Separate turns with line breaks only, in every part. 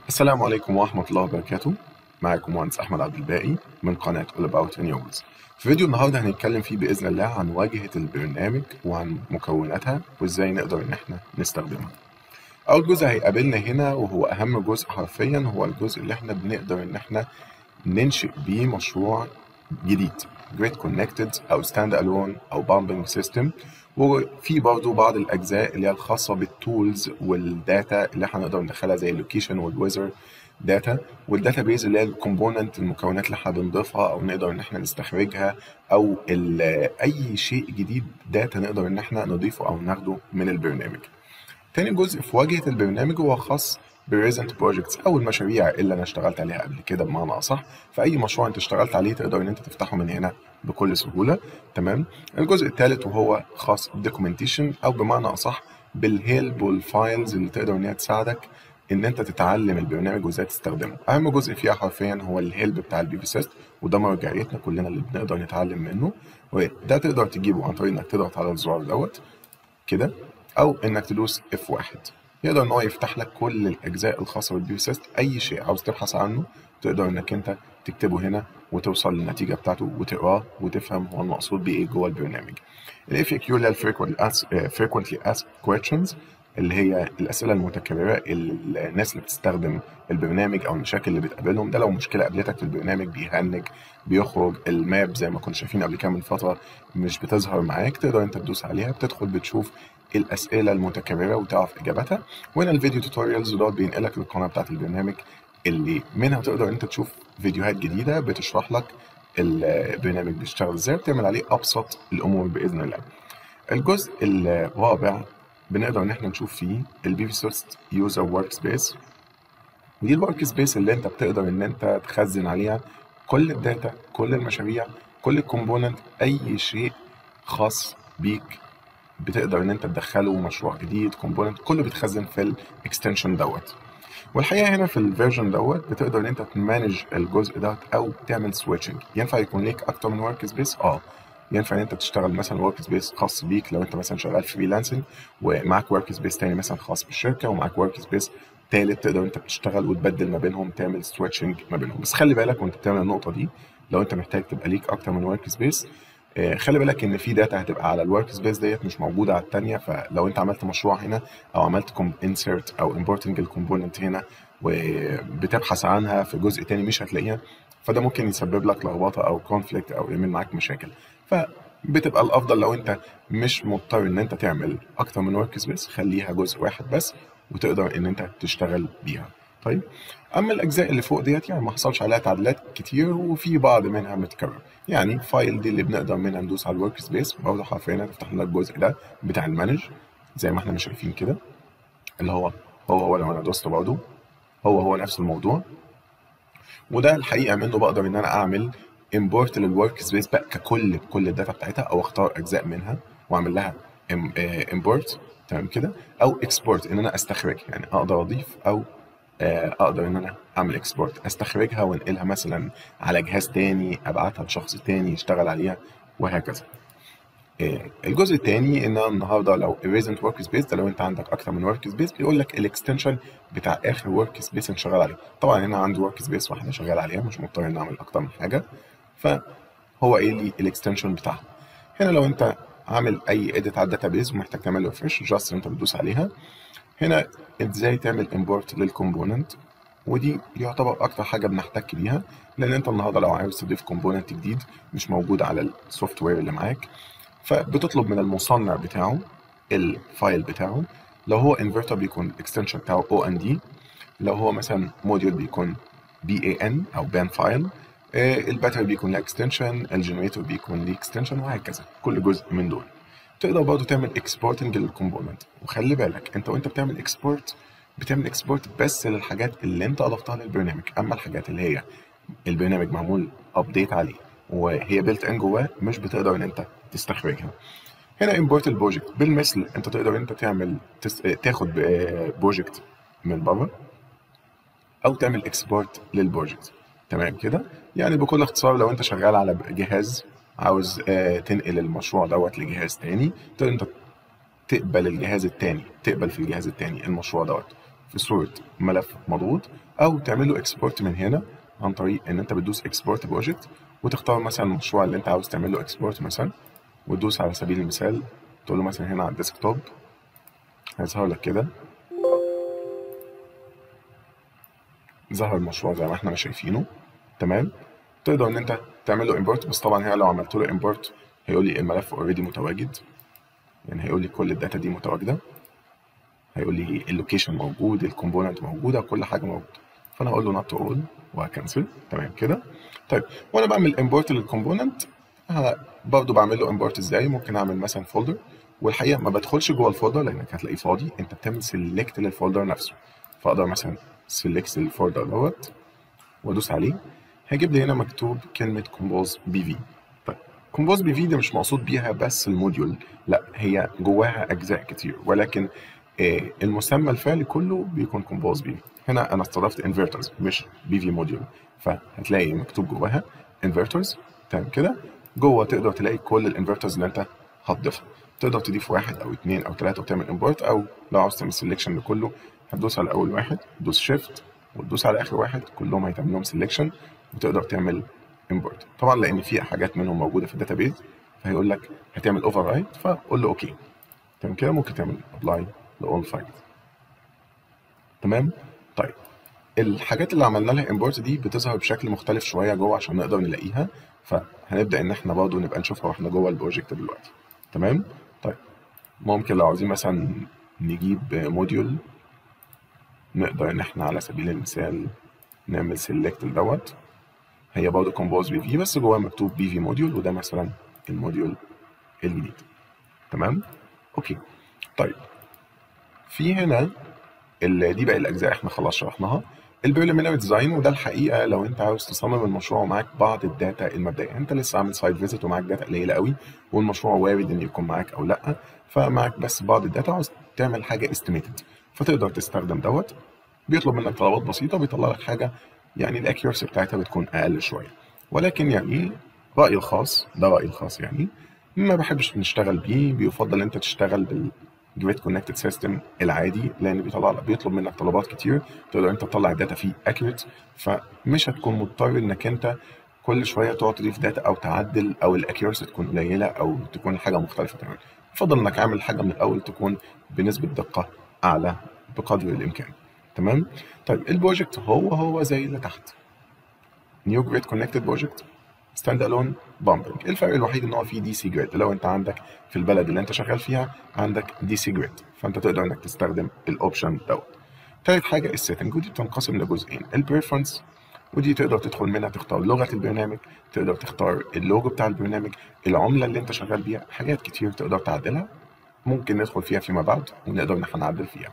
السلام عليكم ورحمة الله وبركاته معكم مهندس أحمد عبد الباقي من قناة All About Renewables في فيديو النهاردة هنتكلم فيه بإذن الله عن واجهة البرنامج وعن مكوناتها وإزاي نقدر إن إحنا نستخدمها أول جزء هيقابلنا هنا وهو أهم جزء حرفيا هو الجزء اللي إحنا بنقدر إن إحنا ننشئ بيه مشروع جديد Grid Connected أو Stand Alone أو Bumping System وفي برضه بعض الأجزاء اللي هي الخاصة بالتولز والداتا اللي احنا نقدر ندخلها زي اللوكيشن والويزر داتا والداتا بيز اللي هي الكومبوننت المكونات اللي احنا بنضيفها او نقدر ان احنا نستخرجها او اي شيء جديد داتا نقدر ان احنا نضيفه او ناخده من البرنامج. تاني جزء في واجهة البرنامج هو خاص بريزنت بروجكتس او المشاريع اللي انا اشتغلت عليها قبل كده بمعنى اصح فاي مشروع انت اشتغلت عليه تقدر ان انت تفتحه من هنا بكل سهوله تمام الجزء الثالث وهو خاص بالدوكيومنتيشن او بمعنى اصح بالهيلب والفايلز اللي تقدر ان هي تساعدك ان انت تتعلم البرنامج وازاي تستخدمه اهم جزء فيها حرفيا هو الهيلب بتاع البي في سيست وده مرجعيتنا كلنا اللي بنقدر نتعلم منه وده تقدر تجيبه عن طريق انك تضغط على الزرار دوت كده او انك تدوس اف واحد يقدر ان هو يفتح لك كل الاجزاء الخاصه بالبي سيست اي شيء عاوز تبحث عنه تقدر انك انت تكتبه هنا وتوصل للنتيجه بتاعته وتقراه وتفهم هو المقصود بيه ايه جوه البرنامج الاف كيو اللي هي frequently asked questions اللي هي الاسئله المتكرره اللي الناس اللي بتستخدم البرنامج او المشاكل اللي بتقابلهم ده لو مشكله قابلتك في البرنامج بيهنج بيخرج الماب زي ما كنا شايفين قبل كده من فتره مش بتظهر معاك تقدر انت تدوس عليها بتدخل بتشوف الاسئله المتكرره وتعرف اجابتها وهنا الفيديو توتوريالز دوت بينقلك للقناه بتاعت البرنامج اللي منها تقدر انت تشوف فيديوهات جديده بتشرح لك البرنامج بيشتغل ازاي وتعمل عليه ابسط الامور باذن الله الجزء الرابع بنقدر ان احنا نشوف فيه البي في سوست يوزر ورك سبيس ودي الورك سبيس اللي انت بتقدر ان انت تخزن عليها كل الداتا كل المشاريع كل الكومبوننت اي شيء خاص بيك بتقدر ان انت تدخله مشروع جديد كومبوننت كله بيتخزن في الاكستنشن دوت والحقيقه هنا في الفيرجن دوت بتقدر ان انت تمانج الجزء دوت او تعمل سويتشنج ينفع يكون ليك اكتر من ورك سبيس اه ينفع ان انت تشتغل مثلا ورك سبيس خاص بيك لو انت مثلا شغال فريلانسنج ومعاك ورك سبيس تاني مثلا خاص بالشركه ومعاك ورك سبيس تالت تقدر انت بتشتغل وتبدل ما بينهم تعمل سويتشنج ما بينهم بس خلي بالك وانت بتعمل النقطه دي لو انت محتاج تبقى ليك اكتر من ورك سبيس خلي بالك ان في داتا هتبقى على الورك سبيس ديت مش موجوده على الثانيه فلو انت عملت مشروع هنا او عملت انسرت او امبورتنج الكومبوننت هنا وبتبحث عنها في جزء تاني مش هتلاقيها فده ممكن يسبب لك لخبطه او كونفليكت او يعمل معاك مشاكل فبتبقى الافضل لو انت مش مضطر ان انت تعمل اكتر من ورك سبيس خليها جزء واحد بس وتقدر ان انت تشتغل بيها طيب اما الاجزاء اللي فوق ديت يعني ما حصلش عليها تعديلات كتير وفي بعض منها متكرر يعني فايل دي اللي بنقدر منها ندوس على الورك سبيس برضه حرفيا هتفتح لنا الجزء ده بتاع المانج زي ما احنا مش شايفين كده اللي هو هو هو لو انا دوست برضه هو هو نفس الموضوع وده الحقيقه منه بقدر ان انا اعمل امبورت للورك سبيس بقى ككل بكل الداتا بتاعتها او اختار اجزاء منها واعمل لها امبورت تمام كده او اكسبورت ان انا استخرجها يعني اقدر اضيف او اقدر ان انا اعمل اكسبورت استخرجها وانقلها مثلا على جهاز تاني ابعتها لشخص تاني يشتغل عليها وهكذا الجزء الثاني ان انا النهارده لو erasant ورك سبيس ده لو انت عندك اكتر من ورك سبيس بيقول لك الاكستنشن بتاع اخر ورك سبيس انت شغال عليه طبعا هنا عندي ورك سبيس واحده شغال عليها مش مضطر ان اعمل اكتر من حاجه فهو ايه لي الاكستنشن بتاعها هنا لو انت عامل اي اديت على الداتابيز ومحتاج تعمل له فريش جاست انت بتدوس عليها هنا ازاي تعمل امبورت للكومبوننت ودي يعتبر اكتر حاجه بنحتك بيها لان انت النهارده لو عاوز تضيف كومبوننت جديد مش موجود على السوفت وير اللي معاك فبتطلب من المصنع بتاعه الفايل بتاعه لو هو انفرتر بيكون الاكستنشن بتاعه او ان دي لو هو مثلا موديول بيكون بي اي ان او بان فايل الباتري بيكون له اكستنشن الجنريتور بيكون ليه اكستنشن وهكذا كل جزء من دول تقدر برضه تعمل اكسبورتنج للكومبوننت وخلي بالك انت وانت بتعمل اكسبورت بتعمل اكسبورت بس للحاجات اللي انت اضفتها للبرنامج اما الحاجات اللي هي البرنامج معمول ابديت عليه وهي بيلت ان جواه مش بتقدر ان انت تستخرجها هنا امبورت البروجكت بالمثل انت تقدر انت تعمل تس... تاخد بروجكت من بره او تعمل اكسبورت للبروجكت تمام كده يعني بكل اختصار لو انت شغال على جهاز عاوز تنقل المشروع دوت لجهاز تاني تقدر انت تقبل الجهاز التاني تقبل في الجهاز التاني المشروع دوت في صوره ملف مضغوط او تعمل له اكسبورت من هنا عن طريق ان انت بتدوس اكسبورت بروجكت وتختار مثلا المشروع اللي انت عاوز تعمل له اكسبورت مثلا وتدوس على سبيل المثال تقول له مثلا هنا على الديسكتوب هيظهر لك كده ظهر المشروع زي ما احنا ما شايفينه تمام تقدر ان انت تعمل له امبورت بس طبعا هنا لو عملت له امبورت هيقول لي الملف اوريدي متواجد يعني هيقول لي كل الداتا دي متواجده هيقول لي اللوكيشن موجود الكومبوننت موجوده كل حاجه موجوده فانا اقول له نوت اول وهكنسل تمام كده طيب وانا بعمل امبورت للكومبوننت برضه بعمل له امبورت ازاي ممكن اعمل مثلا فولدر والحقيقه ما بدخلش جوه الفولدر لانك هتلاقيه فاضي انت بتعمل سيلكت للفولدر نفسه فاقدر مثلا سيلكت الفولدر دوت وادوس عليه هيجيب لي هنا مكتوب كلمه كومبوز بي في طيب كومبوز بي في دي مش مقصود بيها بس الموديول لا هي جواها اجزاء كتير ولكن آه المسمى الفعلي كله بيكون كومبوز بي في هنا انا استضفت انفرترز مش بي في موديول فهتلاقي مكتوب جواها انفرترز تمام كده جوه تقدر تلاقي كل الانفرترز اللي انت هتضيفها تقدر تضيف واحد او اثنين او ثلاثه وتعمل امبورت او لو عاوز تعمل سelection لكله هتدوس على اول واحد تدوس شيفت وتدوس على اخر واحد كلهم هيتعمل لهم سelection وتقدر تعمل امبورت طبعا لان في حاجات منهم موجوده في الداتابيز فهيقول لك هتعمل اوفر رايت فقول له اوكي تمام كده ممكن تعمل ابلاي لاول فايل تمام طيب الحاجات اللي عملنا لها امبورت دي بتظهر بشكل مختلف شويه جوه عشان نقدر نلاقيها فهنبدا ان احنا برضه نبقى نشوفها واحنا جوه البروجكت دلوقتي تمام طيب ممكن لو عاوزين مثلا نجيب موديول نقدر ان احنا على سبيل المثال نعمل سيلكت دوت هي برضه كومبوز بي في بس جواه مكتوب بي في موديول وده مثلا الموديول الجديد تمام اوكي طيب في هنا ال- دي باقي الاجزاء احنا خلاص شرحناها البريليمينري ديزاين وده الحقيقه لو انت عاوز تصمم المشروع ومعاك بعض الداتا المبدئيه انت لسه عامل سايت فيزيت ومعاك داتا قليله قوي والمشروع وارد ان يكون معاك او لا فمعاك بس بعض الداتا عاوز تعمل حاجه استيميتد فتقدر تستخدم دوت بيطلب منك طلبات بسيطه بيطلع لك حاجه يعني الاكيورسي بتاعتها بتكون اقل شويه ولكن يعني رايي الخاص ده رايي الخاص يعني ما بحبش نشتغل بيه بيفضل انت تشتغل بال جريد كونكتد سيستم العادي لان بيطلع لك بيطلب منك طلبات كتير تقدر انت تطلع الداتا فيه اكيوريت فمش هتكون مضطر انك انت كل شويه تقعد تضيف داتا او تعدل او الاكيورسي تكون قليله او تكون حاجه مختلفه تماما يفضل انك عامل حاجه من الاول تكون بنسبه دقه اعلى بقدر الامكان تمام طيب البروجكت هو هو زي اللي تحت نيو جريد كونكتد بروجكت ستاند الون بامبنج الفرق الوحيد ان هو في دي سي جريد لو انت عندك في البلد اللي انت شغال فيها عندك دي سي جريد فانت تقدر انك تستخدم الاوبشن دوت تالت حاجه السيتنج ودي بتنقسم لجزئين البريفرنس ودي تقدر تدخل منها تختار لغه البرنامج تقدر تختار اللوجو بتاع البرنامج العمله اللي انت شغال بيها حاجات كتير تقدر تعدلها ممكن ندخل فيها فيما بعد ونقدر ان احنا نعدل فيها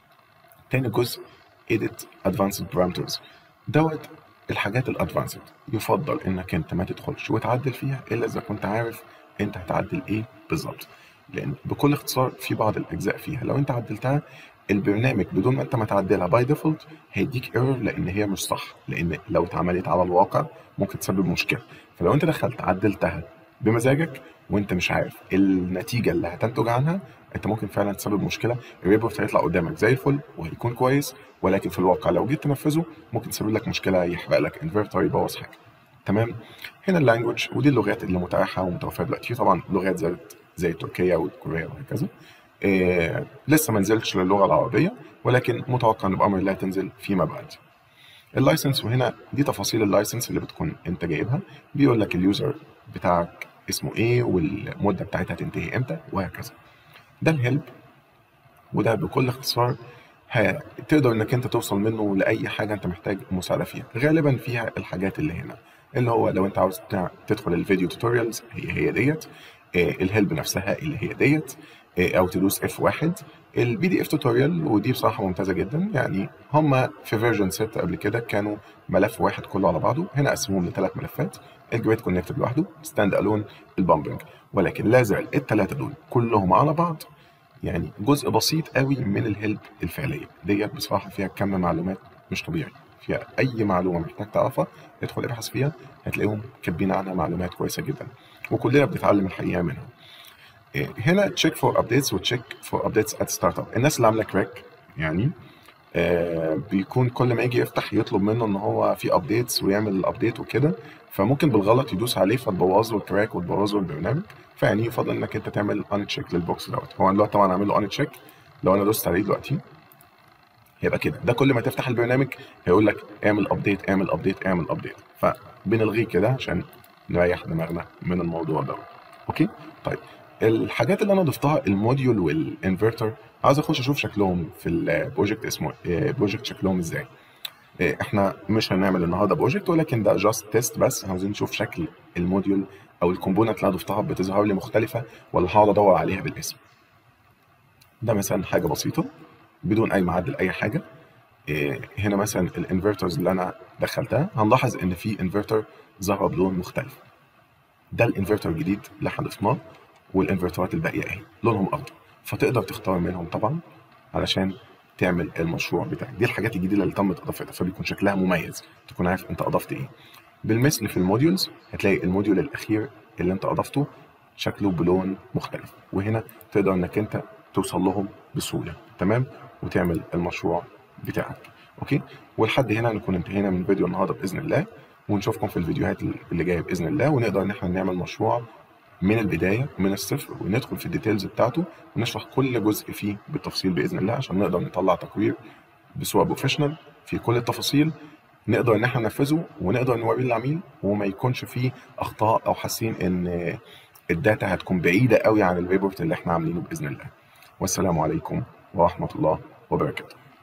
تاني جزء edit advanced parameters دوت الحاجات الادفانسد يفضل انك انت ما تدخلش وتعدل فيها الا اذا كنت عارف انت هتعدل ايه بالظبط لان بكل اختصار في بعض الاجزاء فيها لو انت عدلتها البرنامج بدون ما انت ما تعدلها باي ديفولت هيديك ايرور لان هي مش صح لان لو اتعملت على الواقع ممكن تسبب مشكله فلو انت دخلت عدلتها بمزاجك وانت مش عارف النتيجه اللي هتنتج عنها انت ممكن فعلا تسبب مشكله الريبورت هيطلع قدامك زي الفل وهيكون كويس ولكن في الواقع لو جيت تنفذه ممكن تسبب لك مشكله يحرق لك انفرتر يبوظ حاجه تمام هنا اللانجوج ودي اللغات اللي متاحه ومتوفره دلوقتي في طبعا لغات زي زي تركيا والكوريا وهكذا إيه لسه ما نزلتش للغه العربيه ولكن متوقع ان بامر الله تنزل فيما بعد اللايسنس وهنا دي تفاصيل اللايسنس اللي بتكون انت جايبها بيقول لك اليوزر بتاعك اسمه ايه والمده بتاعتها تنتهي امتى وهكذا ده الهيلب وده بكل اختصار تقدر انك انت توصل منه لاي حاجه انت محتاج مساعده فيها غالبا فيها الحاجات اللي هنا اللي هو لو انت عاوز تدخل الفيديو توتوريالز هي هي ديت الهيلب نفسها اللي هي ديت او تدوس اف واحد البي دي اف توتوريال ودي بصراحه ممتازه جدا يعني هم في فيرجن 6 قبل كده كانوا ملف واحد كله على بعضه هنا قسموهم لثلاث ملفات الجريد كونكتد لوحده ستاند الون البامبنج ولكن لا زال الثلاثه دول كلهم على بعض يعني جزء بسيط قوي من الهيلب الفعليه ديت بصراحه فيها كم معلومات مش طبيعي فيها اي معلومه محتاج تعرفها ادخل ابحث فيها هتلاقيهم كاتبين عنها معلومات كويسه جدا وكلنا بنتعلم الحقيقه منها هنا تشيك فور ابديتس وتشيك فور ابديتس ات ستارت اب الناس اللي عامله كراك يعني آه، بيكون كل ما يجي يفتح يطلب منه ان هو في ابديتس ويعمل الابديت وكده فممكن بالغلط يدوس عليه فتبوظ له التراك وتبوظ له البرنامج فيعني يفضل انك انت تعمل ان تشيك للبوكس دوت هو انا دلوقتي طبعا عامل له ان تشيك لو انا دوست عليه دلوقتي هيبقى كده ده كل ما تفتح البرنامج هيقول لك اعمل ابديت اعمل ابديت اعمل ابديت فبنلغيه كده عشان نريح دماغنا من الموضوع ده اوكي طيب الحاجات اللي انا ضفتها الموديول والانفرتر عاوز اخش اشوف شكلهم في البروجكت اسمه بروجكت شكلهم ازاي إيه، احنا مش هنعمل النهارده بروجكت ولكن ده جاست تيست بس عاوزين نشوف شكل الموديول او الكومبوننت اللي انا ضفتها بتظهر لي مختلفه ولا هقعد ادور عليها بالاسم ده مثلا حاجه بسيطه بدون اي معدل اي حاجه إيه، هنا مثلا الانفرترز اللي انا دخلتها هنلاحظ ان في انفرتر ظهر بلون مختلف ده الانفرتر الجديد اللي احنا ضفناه والانفرترات الباقيه اهي لونهم اخضر فتقدر تختار منهم طبعا علشان تعمل المشروع بتاعك دي الحاجات الجديده اللي تمت اضافتها فبيكون شكلها مميز تكون عارف انت اضفت ايه بالمثل في الموديولز هتلاقي الموديول الاخير اللي انت اضفته شكله بلون مختلف وهنا تقدر انك انت توصل لهم بسهوله تمام وتعمل المشروع بتاعك اوكي ولحد هنا نكون انتهينا من فيديو النهارده باذن الله ونشوفكم في الفيديوهات اللي جايه باذن الله ونقدر ان احنا نعمل مشروع من البدايه من الصفر وندخل في الديتيلز بتاعته ونشرح كل جزء فيه بالتفصيل باذن الله عشان نقدر نطلع تقرير بصوره بروفيشنال في كل التفاصيل نقدر ان احنا ننفذه ونقدر نوريه للعميل وما يكونش فيه اخطاء او حاسين ان الداتا هتكون بعيده قوي عن الريبورت اللي احنا عاملينه باذن الله والسلام عليكم ورحمه الله وبركاته